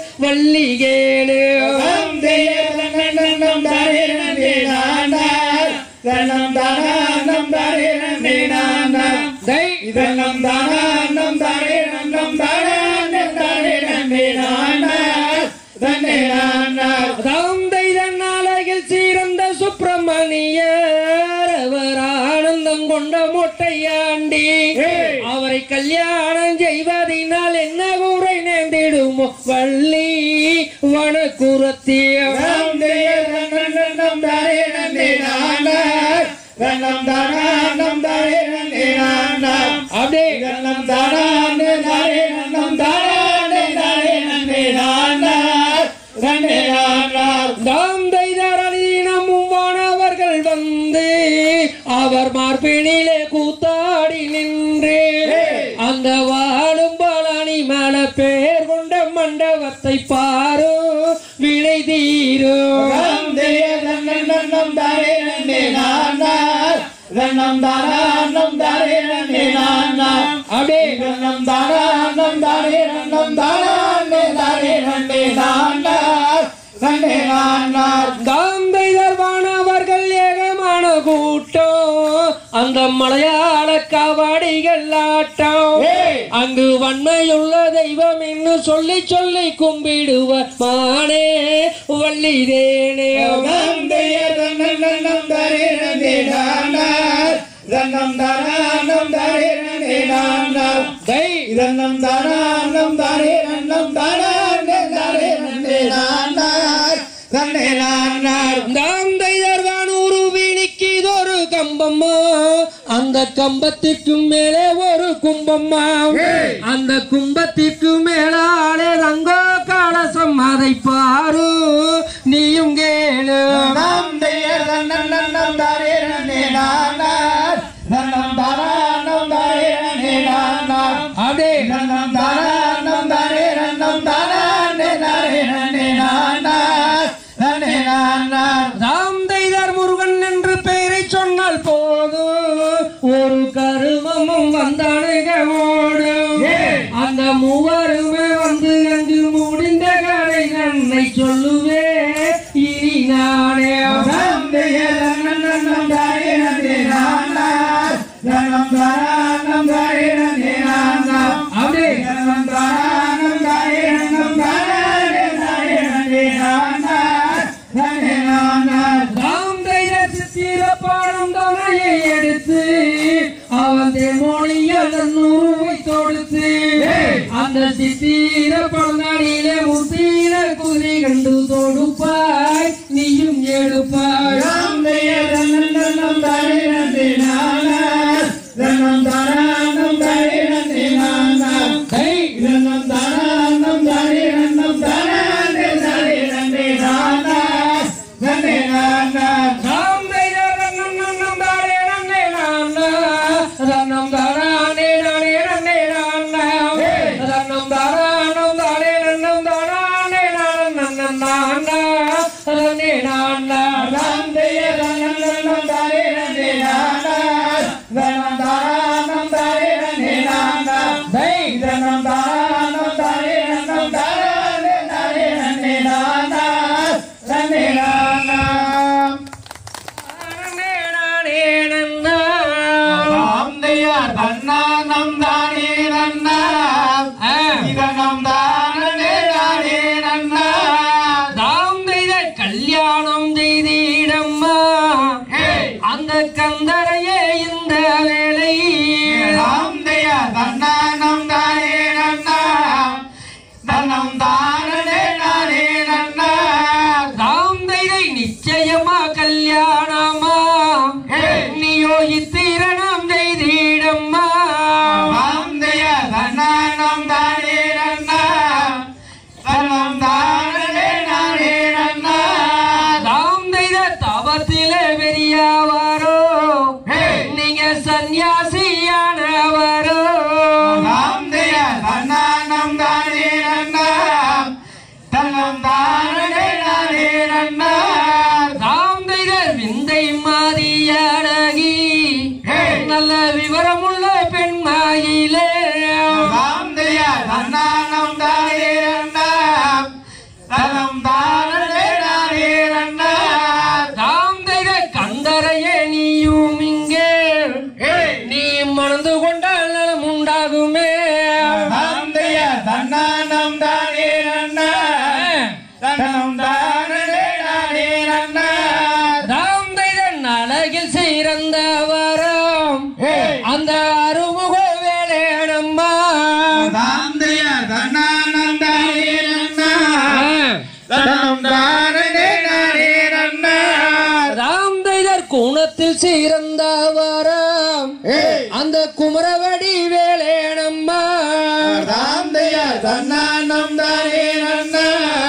வள்ளிகேளு ராம்தைய தன்னன்னம் தானே நன்னே நானார் தன்னம் தானம் தானே நன்னே நானார் தை இதன்னம் தானம் தானே நன்னம் தானே தானே நன்னே நானார் தன்னே நானார் ராம்தைதன் நாளையில் சீரந்த சுப்பிரமணியர் அவர் ஆனந்தம் கொண்ட மொட்டையாண்டி அவரை கல்யாணம் செய்வதினால் என்ன கூரை நேர்ந்திடுமோ வள்ளி வனக்குரத்திய ராம்தைய தன்னன்னம் தானே நன்னே நானார் தன்னம் தானம் தானே நன்னே நானார் அப்படியே இதன்னம் தானே தானே நன்னம் தானே தானே நன்னே நானார் தன்னே நானார் தாந்தைதர் அலீனமும் வானவர்கள் வந்து அவர் மார்பினிலே கூத்தாடி நின்று அந்த வாழும் பழனி மலை பேர் கொண்ட மண்டபத்தை பாரு வினை தீரும் ராம்தைய தன்னன்னம் தானே நன்னே நானார் தன்னம் தானம் தானே நன்னே நானார் அப்படியே நன்னம் தானம் தானே நன்னம் தானே தானே நன்னே நானார் நன்னே நானார் காந்தைதர் வானவர்கள் ஏகமான கூட்டம் அந்த மலையாள காவாடிகள் ஆட்டம் அங்கு வன்மையுள்ள தெய்வம் என்று சொல்லி சொல்லி கும்பிடுவர் மானே வள்ளி தேனே ராம்தைய தன்னன்னம் தானே நன்னே நானார் தன்னம் தானம் தானே நன்னே நானார் தை இதன்னம் தானம் தானே நன்னம் தானே தானே நன்னே நானார் தன்னே நானார் தாந்தைதர் வானூரு வீணிக்கு இதொரு கம்பம்மா அந்த கம்பத்திற்கு மேலே ஒரு கும்பம்மா அந்த கும்பத்திற்கு மேலாலே ரங்கோ கலசம் அதை பாரு நீயும் கேளு ராம்தைய தன்னன்னம் தானே நன்னே நானார் தன்னம் தானம் தானே நன்னே நானார் அப்படியே நன்னம் தானம் தானே நன்னம் தானே தானே நன்னே நானார் நன்னே நானார் ராம்தைதர் முருகன் என்று பெயரை சொன்ன நானே தந்தைய நன்னம் தானே நன்றி நானா தனம் தானம் தானே நன்றி நானா அப்படியே தனம் தானம் தானே நன்னம் தானே தானே நன்றி நானா தானே நானா ராம் தைர சித்திர பாடம் தனையை எடுத்து அவன் தேமோனியால் நூறுவை தொடுத்து அந்த சித்திர பழங்காடியிலே முத்தீர குதிரை கண்டு தொடுப்பாய் நீயும் எடுப்பாய் தந்தைய நன்னம் தானே நன்றி நானா தனம் தானம் தானே நன்றி நானா கை நன்னம் தானம் தானே நன்னம் தானே தானே நன்றி நானா நன்றி நானா ராம் தைர ரன்னம் நன்னம் தானே நன்னே நானா ரன்னம் தானே நானே நன்னே நானா ரன்னம் தானம் தானே நன்னம் தானே நானே நன்னம் நானா ரன்னே நானா தந்தைய நன்னம் தானே நன்றி நானா தனம் தானம் தானே நன்றி நானா தை தனம் தானம் தானே நன்னம் தானே தானே நன்றி நானா நன்றி நானா நன்னே நானே நன்னா ராம்தையார் தன்னானம் தானே நன்னா ஆ. இதனம் தானே தானே நன்னா தாம் செய்த கல்யாணம் செய்திடம்மா அந்த கந்தரையே இந்த வேலை ராம்தையார் தன்னானம் தானே நன்னா தனம் தானே தானே நன்னா தாம் செய்த நிச்சயமா கல்யாணமா நீ யோகித்திரணம் செய்திடம்மா ராம்தையார் தன்னானம் தானே நன்னா தனம் தானே தானே நன்னா தாம் செய்த தவத்திலே பெரியவாரோ நீங்க சந்நியாசியானவரோ ராம்தையார் தன்னானம் தானே நன்னா தனம் தானே தானே நன்னா தாம் செய்த விந்தை மாதியழகி நல்ல விவரமுள்ள பெண்மாயிலே ராம்தையார் தன்னானம் தானே நன்னா தனம் தானே தானே நன்னா தாம் செய்த கந்தரையே நீயும் இங்கே நீ மணந்து கொண்டால் நலம் உண்டாகுமே ராம்தையார் தன்னானம் தானே நன்னா தனம் தானே தானே நன்னா தாம் செய்த அழகில் சிறந்த வரம் அந்த அருமுக வேலையடம்மா ராம்தையார் தன்னானம் தானே நன்னா தனம் தானே தானே நன்னா ராம் தைதர் குணத்தில் சிறந்த வரம் அந்த குமரவடி வேலையடம்மா ராம்தையார் தன்னானம் தானே நன்னா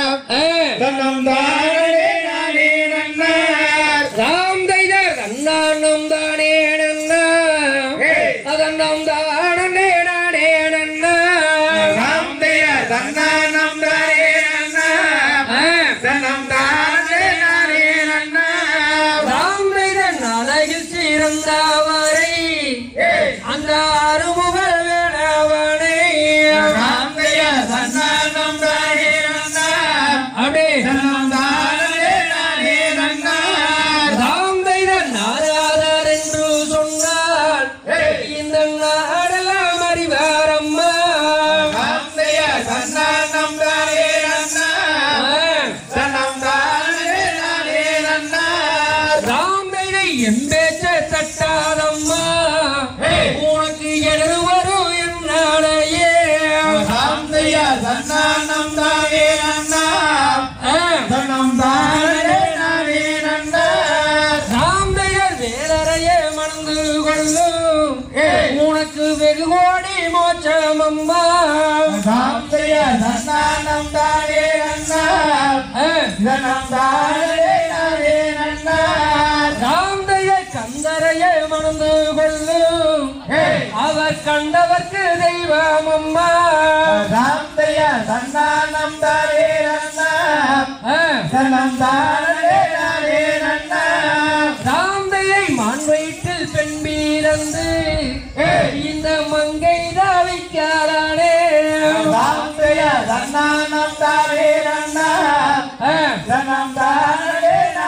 தனம் தானே தானே நன்னா ராம் தைதர் அண்ணானம் தானே நன்னா அதன்னம் தானே நானே நன்னா ராம்தையார் தன்னானம் தானே நன்னா தனம் தானே தானே நன்னா ராம் தைதர் அழகில் சிறந்தவரை அந்த அருமுக வேணவனை ராம்தையார் தன்னானம் தானே நன்னா அப்படியே தனம் தானே தானே நன்னா ராம் தைதர் நாராதர் என்று சொன்னார் இந்த நாடெல்லாம் அறிவாரம்மா ராம்தையார் தன்னானம் தானே நன்னா தனம் தானே தானே நன்னா ராம் தைதை எம்பேச்ச தட்டாதம்மா உனக்கு எனது வரும் என்னாலேயே ராம்தையார் தன்னானம் தானே நன்னா தனம் தானே தானே நன்னா ராம் தைதர் வேலறையே மணந்து கொள்ளும் உனக்கு வெகு கோடி மோட்சம் அம்மா ராம்தையார் தன்னானம் தானே நன்னா தனம் தானே தானே நன்னா ராம் தைதர் கந்தரையே மணந்து கொள்ளும் அவர் கண்டவர்க்கு தெய்வம் அம்மா ராம்தையார் தன்னானம் தானே நன்னா தனம் தானே தானே நன்னா ராந்தையை மான் வயிற்றில் பெண் பீரந்து இந்த மங்கை தாவிக்காரானே ராம்தையார் தன்னானம் தானே நன்னா தனம் தானே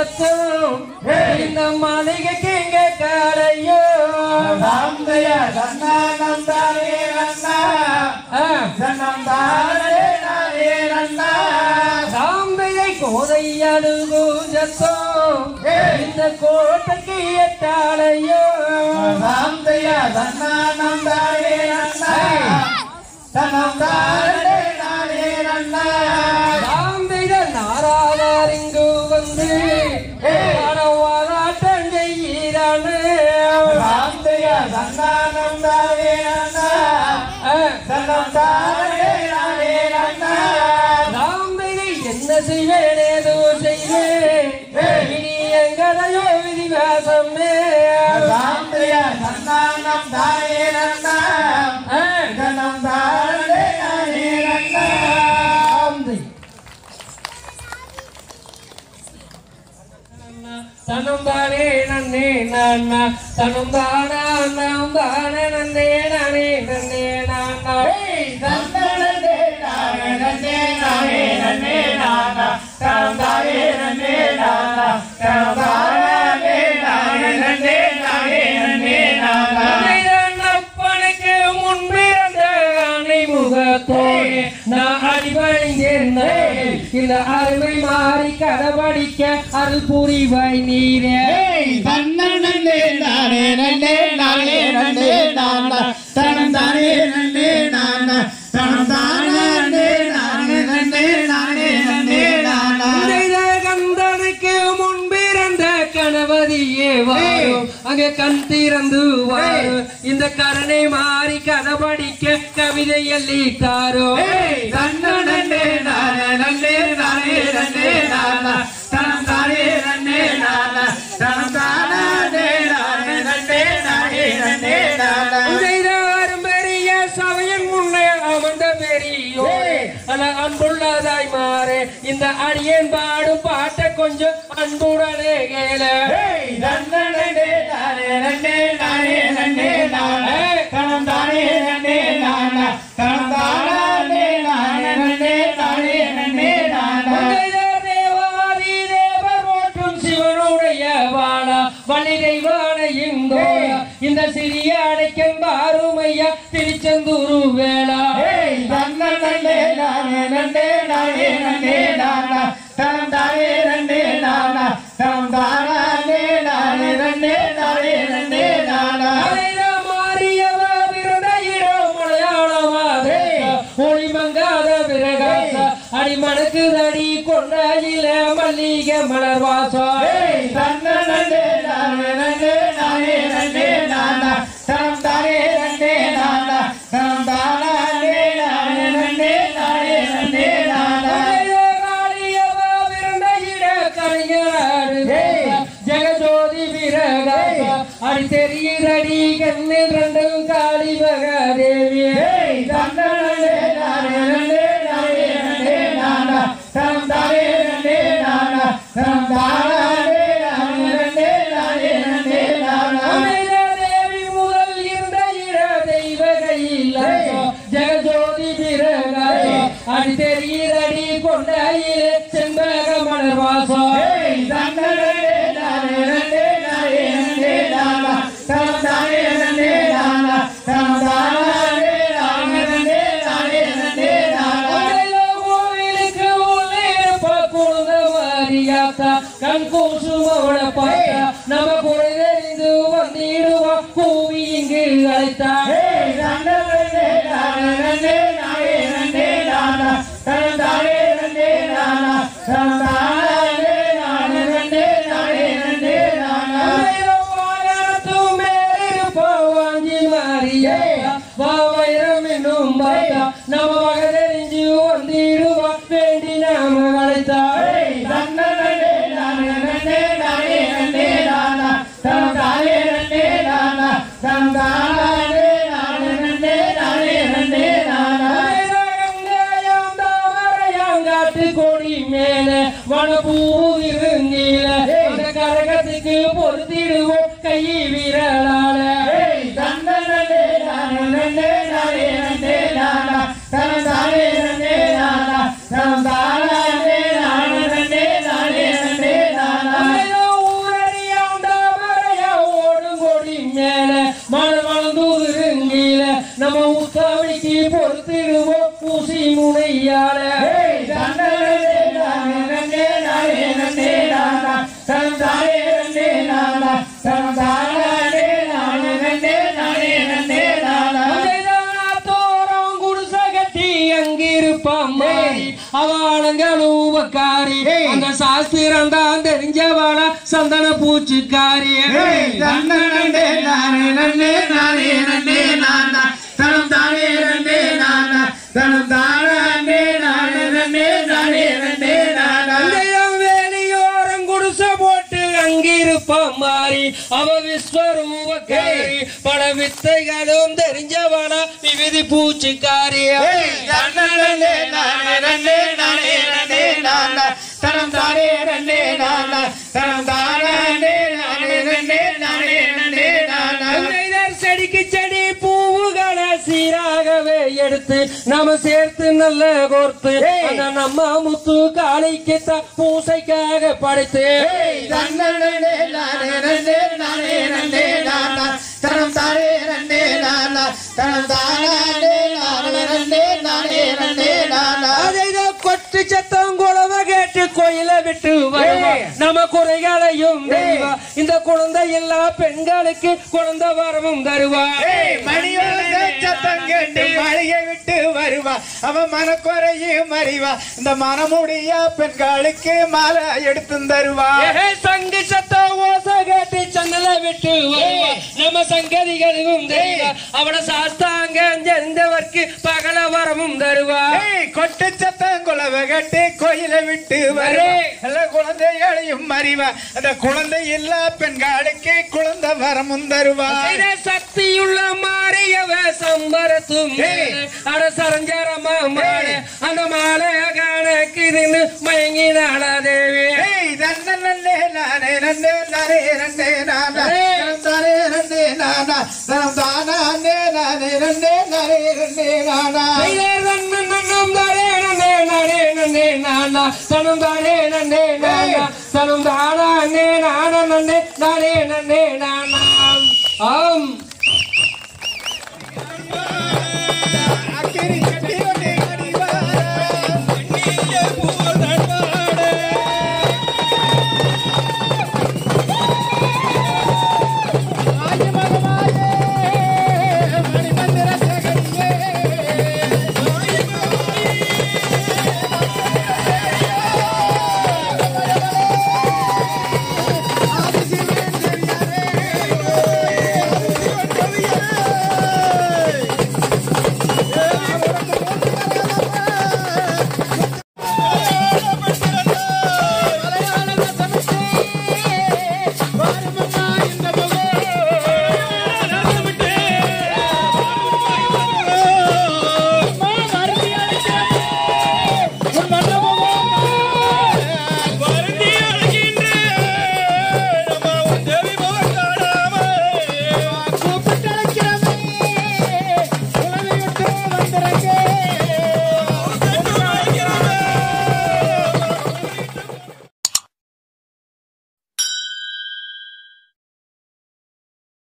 சத்தம் இந்த மாளிகைக்கு எங்க காலையோ ராமதய தன்னானம் தானே நன்னா ஆ, தன்னம் தானே நானே நன்னா சாந்தையை கோதையடுகு சத்தம் இந்த கோட்டைக்கு எட்டாலையோ ராமதய தன்னானம் தானே நன்னா தன்னம் தானே நானே நன்னா சாந்தைகள் நாராதார் இங்கு வந்து வாராட்டம் செய்கிறானு ராமதய தன்னானம் தானே நன்னா தன்னம் தானே நானே நன்னா சாந்தையை என்ன செய்வேன் ஏதோ செய்வேன் இனி எங்களையோ விதிவாசம் ராமதய தன்னானம் தானே நன்னா தன்னம் தானே நானே நன்னா தனம் தானே நன்னே நானா தனம் தானா நம் தானே நன்னே நானே நன்னே நானா அப்பனுக்கு முன்பிருந்த அணை முகத்தோடு நான் அடிபணிந்தேன் இந்த அருமை மாறி கடபடிக்க அருள் புரிவாய் நீரே இந்த கந்தனுக்கு முன்பிருந்த கணவதியே வாரும் அங்க கண் திறந்து வாரும் இந்த கருணை மாறி கதபடிக்க கவிதை எல்லித்தாரோ செய்தாரும் பெரிய சபையின் முன்னே அமர்ந்த பெரியோ ஆனா அன்புள்ளதாய் மாறு இந்த அடியேன் பாடும் பாட்டை கொஞ்சம் அன்புடனே கேள தேவாதி தேவர் மற்றும் சிவனுடைய வாழா வள்ளி தெய்வான இங்கோயா இந்த சிறிய அடைக்கும் பாருமையா திருச்செந்தூரு வேளா அலையில மாறியவ விருட இடம் மலையாளமாக ஒளி மங்காத விரகாச அடிமணக்கு தடி கொண்டாயில மல்லிகை மலர் வாசம் ஜெகஜோதி விரகாச அடி தெரியுதடி கண்ணில் ரெண்டும் காளி மகாதேவி தேவி முதல் இருந்த இட தெய்வ கையில் ஜெகஜோதி விரகாச அடி தெரியுதடி கொண்டாயிலே செண்பக மலர் வாசம் கோவிலுக்கு உள்ளே குழந்த மாரியாத்தா கண் கூசுமோட பார்த்தா நம்ம குறைதறிந்து வந்திடுவோம் கூவி இங்கு அழைத்தா நம்ம வகை தெரிஞ்சு வந்திடுவோம் வேண்டி நாம அழைத்தா கொடி மேல வனப்பூ இருந்தீல அந்த கரகத்துக்கு பொருத்திடுவோம் கை விரலால நானே நானே நானே நானே நானே நானே நானே பூச்சிக்காரி அவளங்களூபக்காரி ஏய். அந்த சாஸ்திரம் தான் தெரிஞ்சவாளா சந்தன பூச்சிக்காரி ஏய், தன்னே நானே நன்னே நானே நன்னே நானா தனம் தானே நன்னே நானா தனம் தானே நானே நன்னே நானே நன்னே நானா அங்கேயும் வேலியோரம் குடிசை போட்டு அங்கிருப்பான் மாறி அவ விஸ்வரூபக்காரி பல வித்தைகளும் தெரிஞ்சவனா விவிதி பூச்சிக்காரி ஏய், தன்னே நானே நன்னே நானே நன்னே நானா தனம் தானே நன்னே நானா தனம் தானே நானே நன்னே நானே நன்னே நானா அன்னைதர் செடிக்கு செடி பூவுகளை சீராகவே எடுத்து நாம சேர்த்து நல்ல கோர்த்து ஏய். அந்த நம்ம முத்து காளிக்கு தான் பூசைக்காக படைத்து ஏய், தன்னே நானே நன்னே நானே நன்னே நானா தனம் தானே நன்னே நானா தனம் தானே நானே நன்னே நானே நன்னே நானா அதை கொட்டு சத்தம் குழவ கேட்டு கோயில விட்டு வருவா ஏய். நம்ம குறைகளையும் ஏய். தெரிவா இந்த குழந்தை எல்லா பெண்களுக்கு குழந்தை வரமும் தருவா ஏய், மணியோசை சத்தம் கேட்டு மழையை விட்டு வருவா அவன் மனக்குறையும் அறிவா இந்த மனமுடிய பெண்களுக்கு மாலை எடுத்து தருவா ஏஹே, சங்கு சத்தம் ஓசை கேட்டு சன்னல விட்டு வருவா நம்ம சங்கதிகளும் தெரிவா அவட சாஸ்தாங்க தெரிந்தவர்க்கு பகல வரமும் தருவா ஏய், கொட்டு சத்தம் குலவ கட்டி கோயிலை விட்டு வருவா ஏய். எல்லா குழந்தைகளையும் அறிவா அந்த குழந்தை எல்லா பெண்களுக்கு குழந்தை வரமும் தருவா இத சக்தியுள்ள மாறியவ சம்பரத்தும் ஏய். அட சரஞ்சரமா மாலை அந்த மாலை கணக்கு இருந்து மயங்கினாளா தேவி ஏய், தன்ன நன்னே நானே நன்னே நானே நன்னே நானா ஏய். தனம் தானே நன்னே நானா தனம் தானே நானே நன்னே நானே நன்னே நானா ஆம் அக்கிரி கட்டி ஒன்னே கடிவாரா